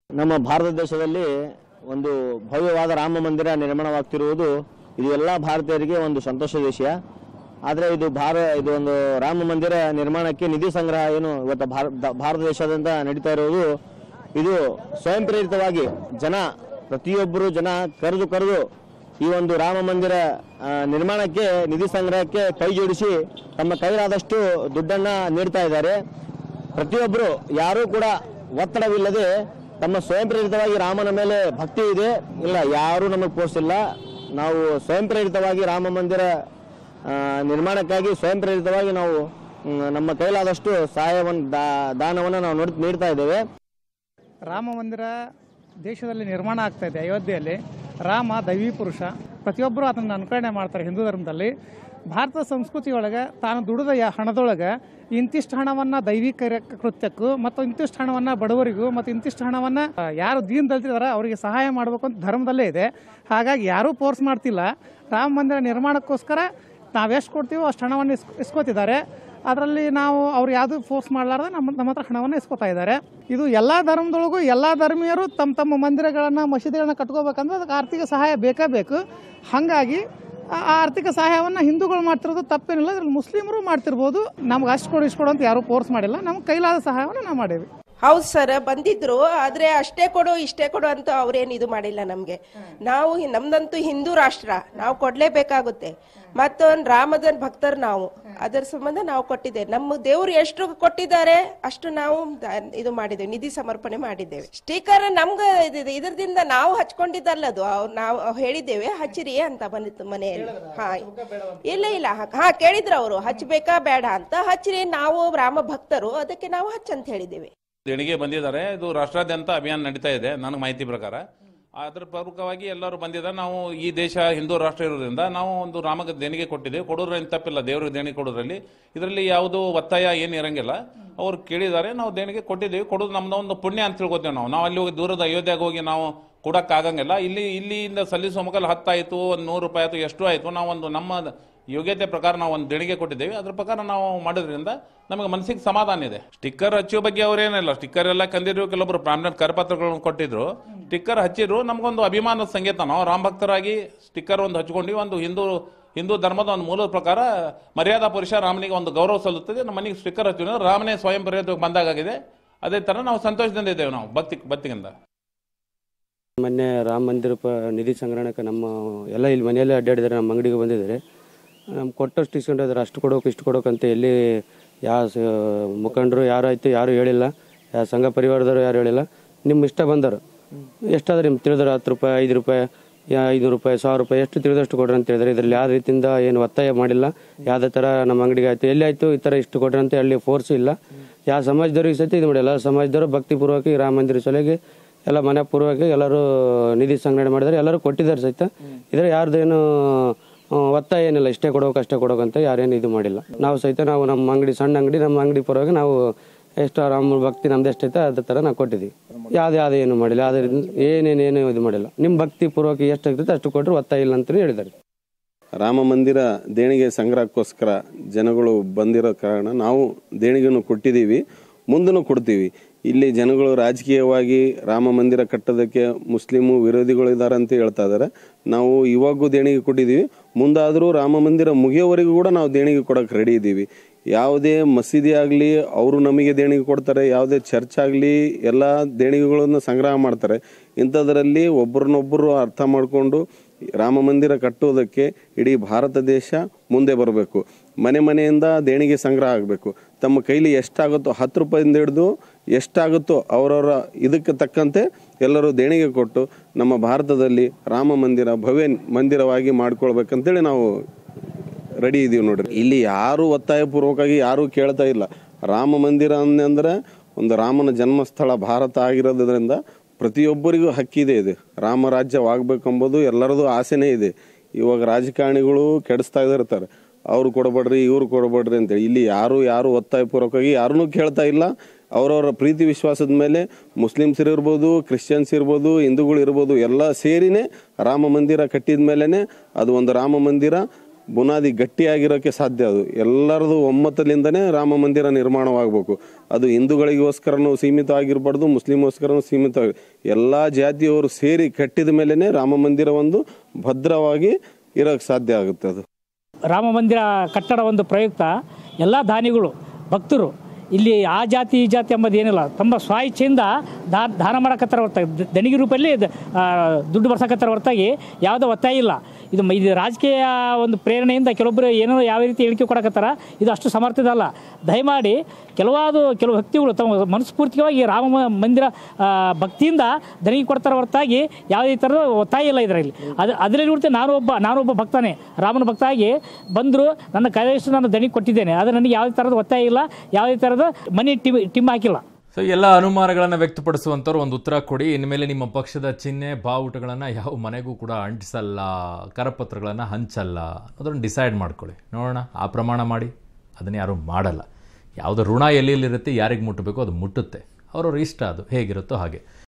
ನಮ್ಮ ಭಾರತ ದೇಶದಲ್ಲಿ ಒಂದು ಭವ್ಯವಾದ ರಾಮ ಮಂದಿರ ನಿರ್ಮಾಣವಾಗ್ತಿರುವುದು ಇದು ಎಲ್ಲ ಭಾರತೀಯರಿಗೆ ಒಂದು ಸಂತೋಷದ ವಿಷಯ ಆದರೆ ಇದು ಭಾರ ಇದು ಒಂದು ರಾಮ ಮಂದಿರ ನಿರ್ಮಾಣಕ್ಕೆ ನಿಧಿ ಸಂಗ್ರಹ ಏನು ಇವತ್ತು ಭಾರತ ಭಾರತ ದೇಶಾದ್ಯಂತ ನಡೀತಾ ಇರುವುದು ಇದು ಸ್ವಯಂ ಪ್ರೇರಿತವಾಗಿ ಜನ ಪ್ರತಿಯೊಬ್ಬರು ಜನ ಕರೆದು ಕರೆದು ಈ ಒಂದು ರಾಮ ಮಂದಿರ ಆ, ನಿರ್ಮಾಣಕ್ಕೆ ನಿಧಿ ಸಂಗ್ರಹಕ್ಕೆ ಕೈ ಜೋಡಿಸಿ ತಮ್ಮ ಕೈಲಾದಷ್ಟು ದುಡ್ಡನ್ನ ನೀಡ್ತಾ ಇದ್ದಾರೆ ಪ್ರತಿಯೊಬ್ಬರು ಯಾರೂ ಕೂಡ ಒತ್ತಡವಿಲ್ಲದೆ ತಮ್ಮ ಸ್ವಯಂ ಪ್ರೇರಿತವಾಗಿ ರಾಮನ ಮೇಲೆ ಭಕ್ತಿ ಇದೆ ಇಲ್ಲ ಯಾರೂ ನಮಗೆ ಪೋಷಿಲ್ಲ ನಾವು ಸ್ವಯಂ ಪ್ರೇರಿತವಾಗಿ ರಾಮ ಮಂದಿರ ಆ, ನಿರ್ಮಾಣಕ್ಕಾಗಿ ಸ್ವಯಂ ಪ್ರೇರಿತವಾಗಿ ನಾವು ಮ್, ನಮ್ಮ ಕೈಲಾದಷ್ಟು ಸಹಾಯವನ್ನು ದಾ- ದಾನವನ್ನು ನಾವು ನೋಡ್ ನೀಡ್ತಾ ಇದ್ದೇವೆ ರಾಮ ಮಂದಿರ ದೇಶದಲ್ಲಿ ನಿರ್ಮಾಣ ಆಗ್ತಾ ಇದೆ ಅಯೋಧ್ಯೆಯಲ್ಲಿ ರಾಮ ದೈವಿ ಪುರುಷ ಪ್ರತಿಯೊಬ್ಬರು ಅದನ್ನು ಅನುಕರಣೆ ಮಾಡ್ತಾರೆ ಹಿಂದೂ ಧರ್ಮದಲ್ಲಿ ಭಾರತ ಸಂಸ್ಕೃತಿಯೊಳಗೆ ತಾನು ದುಡಿದ ಯ- ಹಣದೊಳಗೆ ಇಂತಿಷ್ಟು ಹಣವನ್ನು ದೈವಿ ಕಾರ್ಯ ಕೃತ್ಯಕ್ಕೂ ಮತ್ತು ಇಂತಿಷ್ಟು ಹಣವನ್ನು ಬಡವರಿಗೂ ಮತ್ತು ಇಂತಿಷ್ಟು ಹಣವನ್ನು ಆ, ಯಾರು ದೀನ್ ದಲಿತರಿದಾರೆ ಅವರಿಗೆ ಸಹಾಯ ಮಾಡಬೇಕು ಅಂತ ಧರ್ಮದಲ್ಲೇ ಇದೆ ಹಾಗಾಗಿ ಯಾರೂ ಫೋರ್ಸ್ ಮಾಡ್ತಿಲ್ಲ ರಾಮ ಮಂದಿರ ನಿರ್ಮಾಣಕ್ಕೋಸ್ಕರ ನಾವೆಷ್ಟು ಕೊಡ್ತೀವೋ ಅಷ್ಟು ಹಣವನ್ನು ಇಸ್ ಇಸ್ಕೋತಿದ್ದಾರೆ ಅದರಲ್ಲಿ ನಾವು ಅವ್ರು ಯಾವುದು ಫೋರ್ಸ್ ಮಾಡಲಾರ್ದೆ ನಮ್ಮ ನಮ್ಮ ಹತ್ರ ಹಣವನ್ನು ಇಸ್ಕೊತಾ ಇದ್ದಾರೆ ಇದು ಎಲ್ಲ ಧರ್ಮದೊಳಗೂ ಎಲ್ಲ ಧರ್ಮೀಯರು ತಮ್ಮ ತಮ್ಮ ಮಂದಿರಗಳನ್ನು ಮಸೀದಿಗಳನ್ನ ಕಟ್ಕೋಬೇಕಂದ್ರೆ ಅದಕ್ಕೆ ಆರ್ಥಿಕ ಸಹಾಯ ಬೇಕೇ ಬೇಕು ಹಾಗಾಗಿ ಆ ಆ ಆರ್ಥಿಕ ಸಹಾಯವನ್ನು ಹಿಂದೂಗಳು ಮಾಡ್ತಿರೋದು ತಪ್ಪೇನಿಲ್ಲ ಇದ್ರಲ್ಲಿ ಮುಸ್ಲಿಮರು ಮಾಡ್ತಿರ್ಬೋದು ನಮ್ಗೆ ಅಷ್ಟು ಕೊಡು ಇಷ್ಟು ಕೊಡು ಅಂತ ಯಾರೂ ಫೋರ್ಸ್ ಮಾಡಿಲ್ಲ ನಮ್ಗೆ ಕೈಲಾದ ಸಹಾಯವನ್ನು ನಾವು ಮಾಡೇವಿ ಹೌದು ಸರ್ ಬಂದಿದ್ರು ಆದ್ರೆ ಅಷ್ಟೇ ಕೊಡು ಇಷ್ಟೇ ಕೊಡು ಅಂತ ಅವ್ರೇನ್ ಇದು ಮಾಡಿಲ್ಲ ನಮ್ಗೆ ನಾವು ಹಿ- ನಮ್ದಂತೂ ಹಿಂದೂ ರಾಷ್ಟ್ರ ನಾವು ಕೊಡ್ಲೇಬೇಕಾಗುತ್ತೆ ಮತ್ತೊಂದು ರಾಮದನ್ ಭಕ್ತರು ನಾವು ಅದರ ಸಂಬಂಧ ನಾವು ಕೊಟ್ಟಿದ್ದೇವೆ ನಮ್ಮ ದೇವ್ರು ಎಷ್ಟು ಕೊಟ್ಟಿದ್ದಾರೆ ಅಷ್ಟು ನಾವು ದ- ಇದು ಮಾಡಿದ್ದೇವೆ ನಿಧಿ ಸಮರ್ಪಣೆ ಮಾಡಿದ್ದೇವೆ ಸ್ಟಿಕರ್ ನಮ್ಗ ಇದ್- ಇದರದಿಂದ ನಾವು ಹಚ್ಕೊಂಡಿದ್ದಲ್ಲ ಅದು ಅವ್ರ್ ನಾವು ಹೇಳಿದ್ದೇವೆ ಹಚ್ಚಿರಿ ಅಂತ ಬಂದಿತ್ತು ಮನೆಯಲ್ಲಿ ಹಾ ಇಲ್ಲ ಇಲ್ಲ ಹ- ಹಾ ಕೇಳಿದ್ರು ಅವರು ಹಚ್ಬೇಕಾ ಬೇಡ ಅಂತ ಹಚ್ಚಿರಿ ನಾವು ರಾಮ ಭಕ್ತರು ಅದಕ್ಕೆ ನಾವು ಹಚ್ಚ ಅಂತ ಹೇಳಿದ್ದೇವೆ ದೇಣಿಗೆ ಬಂದಿದ್ದಾರೆ ಇದು ರಾಷ್ಟ್ರಾದ್ಯಂತ ಅಭಿಯಾನ ನಡೀತಾ ಇದೆ ನನಗೆ ಮಾಹಿತಿ ಪ್ರಕಾರ ಅದರ ಪ್ರಮುಖವಾಗಿ ಎಲ್ಲರೂ ಬಂದಿದ್ದಾರೆ ನಾವು ಈ ದೇಶ ಹಿಂದೂ ರಾಷ್ಟ್ರ ಇರೋದ್ರಿಂದ ನಾವು ಒಂದು ರಾಮಕ್ಕೆ ದೇಣಿಗೆ ಕೊಟ್ಟಿದ್ದೇವೆ ಕೊಡೋದ್ರಲ್ಲಿ ತಪ್ಪಿಲ್ಲ ದೇವ್ರಿಗೆ ದೇಣಿಗೆ ಕೊಡೋದ್ರಲ್ಲಿ ಇದರಲ್ಲಿ ಯಾವುದು ಒತ್ತಾಯ ಏನು ಇರಂಗಿಲ್ಲ ಅವ್ರು ಕೇಳಿದ್ದಾರೆ ನಾವು ದೇಣಿಗೆ ಕೊಟ್ಟಿದ್ದೇವೆ ಕೊಡೋದು ನಮ್ದು ಒಂದು ಪುಣ್ಯ ಅಂತ ತಿಳ್ಕೊತೇವೆ ನಾವು ನಾವು ಅಲ್ಲಿ ಹೋಗಿ ದೂರದ ಅಯೋಧ್ಯೆಗೆ ಹೋಗಿ ನಾವು ಕೊಡಕ್ಕಾಗಂಗಿಲ್ಲ ಇಲ್ಲಿ ಇಲ್ಲಿಂದ ಸಲ್ಲಿಸುವ ಮುಖಲ್ ಹತ್ತಾಯಿತು ಒಂದು ನೂರು ರೂಪಾಯಿ ಆಯಿತು ಎಷ್ಟು ಆಯಿತು ನಾವು ಒಂದು ನಮ್ಮ ಯೋಗ್ಯತೆ ಪ್ರಕಾರ ನಾವು ಒಂದು ದೇಣಿಗೆ ಕೊಟ್ಟಿದ್ದೇವೆ ಅದ್ರ ಪ್ರಕಾರ ನಾವು ಮಾಡೋದ್ರಿಂದ ನಮಗೆ ಮನಸ್ಸಿಗೆ ಸಮಾಧಾನ ಇದೆ ಸ್ಟಿಕ್ಕರ್ ಹಚ್ಚೋ ಬಗ್ಗೆ ಅವ್ರೇನಿಲ್ಲ ಸ್ಟಿಕ್ಕರ್ ಎಲ್ಲ ಕಂದಿದ್ರು ಕೆಲವೊಬ್ರು ಪ್ರಾಮಿನೆಂಟ್ ಕರಪತ್ರಗಳನ್ನು ಕೊಟ್ಟಿದ್ರು ಸ್ಟಿಕ್ಕರ್ ಹಚ್ಚಿದ್ರು ನಮಗೊಂದು ಅಭಿಮಾನದ ಸಂಗೀತ ನಾವು ರಾಮ ಭಕ್ತರಾಗಿ ಸ್ಟಿಕ್ಕರ್ ಒಂದು ಹಚ್ಕೊಂಡು ಒಂದು ಹಿಂದೂ ಹಿಂದೂ ಧರ್ಮದ ಒಂದು ಮೂಲದ ಪ್ರಕಾರ ಮರ್ಯಾದಾ ಪುರುಷ ರಾಮನಿಗೆ ಒಂದು ಗೌರವ ಸಲ್ಲುತ್ತದೆ ನಮ್ಮ ಮನೆಗೆ ಸ್ಟಿಕ್ಕರ್ ಹಚ್ಚಿದ್ರು ರಾಮನೇ ಸ್ವಯಂ ಪ್ರೇರಿತ ಬಂದಾಗಿದೆ ಅದೇ ತರ ನಾವು ಸಂತೋಷದಿಂದ ಇದ್ದೇವೆ ನಾವು ಭಕ್ತಿ ಭಕ್ತಿಯಿಂದ ಮೊನ್ನೆ ರಾಮ ಮಂದಿರ ಪ ನಿಧಿ ಸಂಗ್ರಹಣಕ್ಕೆ ನಮ್ಮ ಎಲ್ಲ ಇಲ್ಲಿ ಮನೆಯಲ್ಲೇ ಅಡ್ಡಾಡಿದ್ದಾರೆ ನಮ್ಮ ಅಂಗಡಿಗೆ ಬಂದಿದ್ದಾರೆ ನಮ್ಗೆ ಕೊಟ್ಟಷ್ಟು ಇಸ್ಕೊಂಡಿದ್ದಾರೆ ಅಷ್ಟು ಕೊಡೋಕೆ ಇಷ್ಟು ಕೊಡೋಕೆ ಅಂತ ಎಲ್ಲಿ ಯಾವ ಸ ಮುಖಂಡರು ಯಾರು ಆಯ್ತು ಯಾರು ಹೇಳಿಲ್ಲ ಯಾವ ಸಂಘ ಪರಿವಾರದವರು ಯಾರು ಹೇಳಿಲ್ಲ ನಿಮ್ಮ ಇಷ್ಟ ಬಂದರು ಎಷ್ಟಾದ್ರೆ ನಿಮ್ಗೆ ತಿಳಿದ್ರೆ ಹತ್ತು ರೂಪಾಯಿ ಐದು ರೂಪಾಯಿ ಯಾ ಐನೂರು ರೂಪಾಯಿ ಸಾವಿರ ರೂಪಾಯಿ ಎಷ್ಟು ತಿಳಿದಷ್ಟು ಕೊಡ್ರಿ ಅಂತ ಹೇಳಿದ್ರೆ ಇದರಲ್ಲಿ ಯಾವ ರೀತಿಯಿಂದ ಏನು ಒತ್ತಾಯ ಮಾಡಿಲ್ಲ ಯಾವುದೇ ಥರ ನಮ್ಮ ಅಂಗಡಿಗೆ ಆಯ್ತು ಎಲ್ಲಿ ಆಯ್ತು ಈ ಥರ ಇಷ್ಟು ಕೊಡ್ರಿ ಅಂತ ಅಲ್ಲಿ ಫೋರ್ಸು ಇಲ್ಲ ಯಾವ ಸಮಾಜದವ್ರಿಗೆ ಸಹಿತ ಇದು ಮಾಡಿಲ್ಲ ಸಮಾಜದವರು ಭಕ್ತಿಪೂರ್ವಕ ಈ ರಾಮ ಮಂದಿರ ಸಲುವಾಗಿ ಎಲ್ಲ ಮನೆ ಪೂರ್ವಕ ಎಲ್ಲರೂ ನಿಧಿ ಸಂಗ್ರಹಣೆ ಮಾಡಿದ್ದಾರೆ ಎಲ್ಲರೂ ಕೊಟ್ಟಿದ್ದಾರೆ ಸಹಿತ ಇದ್ರೆ ಯಾರ್ದೇನು ಆ, ಒತ್ತಾಯ ಏನಿಲ್ಲ ಇಷ್ಟೇ ಕೊಡೋಕೆ ಅಷ್ಟೇ ಕೊಡೋಕೆ ಅಂತ ಯಾರೇನು ಇದು ಮಾಡಿಲ್ಲ ನಾವು ಸಹಿತ ನಾವು ನಮ್ಮ ಅಂಗಡಿ ಸಣ್ಣ ಅಂಗಡಿ ನಮ್ಮ ಅಂಗಡಿ ಪರವಾಗಿ ನಾವು ಎಷ್ಟು ರಾಮ ಭಕ್ತಿ ನಮ್ದು ಎಷ್ಟೈತೆ ಅದೇ ಥರ ನಾವು ಕೊಟ್ಟಿದ್ದೀವಿ ಯಾವ್ದು ಯಾವ್ದು ಏನು ಮಾಡಿಲ್ಲ ಅದೇ ಏನೇನೇನು ಇದು ಮಾಡಿಲ್ಲ ನಿಮ್ಮ ಭಕ್ತಿ ಪೂರ್ವಕ ಎಷ್ಟು ಆಗ್ತೈತೆ ಅಷ್ಟು ಕೊಟ್ಟರು ಒತ್ತಾಯ ಇಲ್ಲ ಅಂತಲೂ ಹೇಳಿದ್ದಾರೆ ರಾಮ ಮಂದಿರ ದೇಣಿಗೆ ಸಂಗ್ರಹಕ್ಕೋಸ್ಕರ ಜನಗಳು ಬಂದಿರೋ ಕಾರಣ ನಾವು ದೇಣಿಗೆಯನ್ನು ಕೊಟ್ಟಿದ್ದೀವಿ ಮುಂದೂ ಕೊಡ್ತೀವಿ ಇಲ್ಲಿ ಜನಗಳು ರಾಜಕೀಯವಾಗಿ ರಾಮ ಮಂದಿರ ಕಟ್ಟೋದಕ್ಕೆ ಮುಸ್ಲಿಮು ವಿರೋಧಿಗಳು ಇದ್ದಾರೆ ಅಂತ ಹೇಳ್ತಾ ಇದ್ದಾರೆ ನಾವು ಇವಾಗೂ ದೇಣಿಗೆ ಕೊಟ್ಟಿದ್ದೀವಿ ಮುಂದಾದರೂ ರಾಮ ಮಂದಿರ ಮುಗಿಯೋವರೆಗೂ ಕೂಡ ನಾವು ದೇಣಿಗೆ ಕೊಡೋಕೆ ರೆಡಿ ಇದ್ದೀವಿ ಯಾವುದೇ ಮಸೀದಿ ಆಗಲಿ ಅವರು ನಮಗೆ ದೇಣಿಗೆ ಕೊಡ್ತಾರೆ ಯಾವುದೇ ಚರ್ಚ್ ಆಗಲಿ ಎಲ್ಲ ದೇಣಿಗೆಗಳನ್ನು ಸಂಗ್ರಹ ಮಾಡ್ತಾರೆ ಇಂಥದ್ರಲ್ಲಿ ಒಬ್ಬರನ್ನೊಬ್ಬರು ಅರ್ಥ ಮಾಡಿಕೊಂಡು ರಾಮ ಮಂದಿರ ಕಟ್ಟುವುದಕ್ಕೆ ಇಡೀ ಭಾರತ ದೇಶ ಮುಂದೆ ಬರಬೇಕು ಮನೆ ಮನೆಯಿಂದ ದೇಣಿಗೆ ಸಂಗ್ರಹ ಆಗಬೇಕು ತಮ್ಮ ಕೈಲಿ ಎಷ್ಟಾಗುತ್ತೋ ಹತ್ತು ರೂಪಾಯಿಂದ ಹಿಡಿದು ಎಷ್ಟಾಗುತ್ತೋ ಅವರವರ ಇದಕ್ಕೆ ತಕ್ಕಂತೆ ಎಲ್ಲರೂ ದೇಣಿಗೆ ಕೊಟ್ಟು ನಮ್ಮ ಭಾರತದಲ್ಲಿ ರಾಮ ಮಂದಿರ ಭವ್ಯ ಮಂದಿರವಾಗಿ ಮಾಡ್ಕೊಳ್ಬೇಕಂತೇಳಿ ನಾವು ರೆಡಿ ಇದೀವಿ ನೋಡ್ರಿ ಇಲ್ಲಿ ಯಾರು ಒತ್ತಾಯಪೂರ್ವಕವಾಗಿ ಯಾರು ಕೇಳ್ತಾ ಇಲ್ಲ ರಾಮ ಮಂದಿರ ಅಂದ್ರೆ ಒಂದು ರಾಮನ ಜನ್ಮಸ್ಥಳ ಭಾರತ ಆಗಿರೋದ್ರಿಂದ ಪ್ರತಿಯೊಬ್ಬರಿಗೂ ಹಕ್ಕಿದೆ ಇದೆ ರಾಮರಾಜ್ಯವಾಗಬೇಕೆಂಬುದು ಎಲ್ಲರದು ಆಸೆನೇ ಇದೆ ಇವಾಗ ರಾಜಕಾರಣಿಗಳು ಕೆಡಿಸ್ತಾ ಇರ್ತಾರೆ ಅವ್ರು ಕೊಡಬೇಡ್ರಿ ಇವ್ರು ಕೊಡಬೇಡ್ರಿ ಅಂತೇಳಿ ಇಲ್ಲಿ ಯಾರು ಯಾರು ಒತ್ತಾಯಪೂರ್ವಕವಾಗಿ ಯಾರನ್ನೂ ಕೇಳ್ತಾ ಇಲ್ಲ ಅವರವರ ಪ್ರೀತಿ ವಿಶ್ವಾಸದ ಮೇಲೆ ಮುಸ್ಲಿಮ್ಸ್ ಇರ್ಬೋದು ಕ್ರಿಶ್ಚಿಯನ್ಸ್ ಇರ್ಬೋದು ಹಿಂದೂಗಳು ಇರ್ಬೋದು ಎಲ್ಲ ಸೇರಿನೇ ರಾಮ ಮಂದಿರ ಕಟ್ಟಿದ ಮೇಲೇ ಅದು ಒಂದು ರಾಮ ಮಂದಿರ ಬುನಾದಿ ಗಟ್ಟಿಯಾಗಿರೋಕ್ಕೆ ಸಾಧ್ಯ ಅದು ಎಲ್ಲರದು ಒಮ್ಮತದಿಂದನೇ ರಾಮ ಮಂದಿರ ನಿರ್ಮಾಣವಾಗಬೇಕು ಅದು ಹಿಂದೂಗಳಿಗೋಸ್ಕರನೂ ಸೀಮಿತ ಆಗಿರಬಾರ್ದು ಮುಸ್ಲಿಮ್ಗೋಸ್ಕರನೂ ಸೀಮಿತ ಆಗಿ ಎಲ್ಲ ಜಾತಿಯವರು ಸೇರಿ ಕಟ್ಟಿದ ಮೇಲೇ ರಾಮ ಮಂದಿರ ಒಂದು ಭದ್ರವಾಗಿ ಇರೋಕ್ಕೆ ಸಾಧ್ಯ ಆಗುತ್ತೆ ಅದು ರಾಮ ಮಂದಿರ ಕಟ್ಟಡ ಒಂದು ಪ್ರಯುಕ್ತ ಎಲ್ಲ ದಾನಿಗಳು ಭಕ್ತರು ಇಲ್ಲಿ ಆ ಜಾತಿ ಈ ಜಾತಿ ಎಂಬುದು ಏನಿಲ್ಲ ತಮ್ಮ ಸ್ವಾಯಿಚ್ಛೆಯಿಂದ ದಾ ದಾನ ಮಾಡಕತ್ತಾರ ಹೊರತಾಗಿ ದ- ದಣಿಗೆ ರೂಪದಲ್ಲಿ ದ- ಆ, ದುಡ್ಡು ಬರ್ಸಕತ್ತಾರ ಹೊರತಾಗಿ ಯಾವುದೋ ಒತ್ತಾಯ ಇಲ್ಲ ಇದು ಮ- ಇದು ರಾಜಕೀಯ ಒಂದು ಪ್ರೇರಣೆಯಿಂದ ಕೆಲವೊಬ್ಬರು ಏನೋ ಯಾವ ರೀತಿ ಹೇಳಿಕೆ ಕೊಡಕತ್ತಾರ ಇದು ಅಷ್ಟು ಸಮರ್ಥದಲ್ಲ ದಯಮಾಡಿ ಕೆಲವಾದ ಕೆಲವು ವ್ಯಕ್ತಿಗಳು ತಮ್ಮ ಮನಸ್ಫೂರ್ತಿಯಾಗಿ ರಾಮ ಮ- ಮಂದಿರ ಆ, ಭಕ್ತಿಯಿಂದ ದಣಿಗೆ ಕೊಡ್ತಾರ ಹೊರತಾಗಿ ಯಾವುದೇ ಥರದ ಒತ್ತಾಯ ಇಲ್ಲ ಇದರಲ್ಲಿ ಅದು ಅದರಲ್ಲಿ ನೋಡ್ತೇನೆ ನಾನು ಒಬ್ಬ ನಾನು ಒಬ್ಬ ಭಕ್ತನೇ ರಾಮನ ಭಕ್ತ ಆಗಿ ಬಂದರು ನನ್ನ ಕೈಯಷ್ಟು ನಾನು ದಣಿಗೆ ಕೊಟ್ಟಿದ್ದೇನೆ ಅದು ನನಗೆ ಯಾವುದೇ ಥರದ ಒತ್ತಾಯ ಇಲ್ಲ ಯಾವುದೇ ಥರದ ಮನಿ ಟಿಮ್ ಟಿಮ್ ಹಾಕಿಲ್ಲ ಸೊ ಎಲ್ಲ ಅನುಮಾನಗಳನ್ನು ವ್ಯಕ್ತಪಡಿಸುವಂಥವ್ರು ಒಂದು ಉತ್ತರ ಕೊಡಿ ಇನ್ಮೇಲೆ ನಿಮ್ಮ ಪಕ್ಷದ ಚಿಹ್ನೆ ಬಾವುಟಗಳನ್ನು ಯಾವ ಮನೆಗೂ ಕೂಡ ಅಂಟಿಸಲ್ಲ ಕರಪತ್ರಗಳನ್ನು ಹಂಚಲ್ಲ ಅದನ್ನು ಡಿಸೈಡ್ ಮಾಡ್ಕೊಳ್ಳಿ ನೋಡೋಣ ಆ ಪ್ರಮಾಣ ಮಾಡಿ ಅದನ್ನು ಯಾರೂ ಮಾಡಲ್ಲ ಯಾವುದೋ ಋಣ ಎಲ್ಲೆಲ್ಲಿರುತ್ತೆ ಯಾರಿಗೆ ಮುಟ್ಟಬೇಕೋ ಅದು ಮುಟ್ಟುತ್ತೆ ಅವ್ರವ್ರ ಇಷ್ಟ ಅದು ಹೇಗಿರುತ್ತೋ ಹಾಗೆ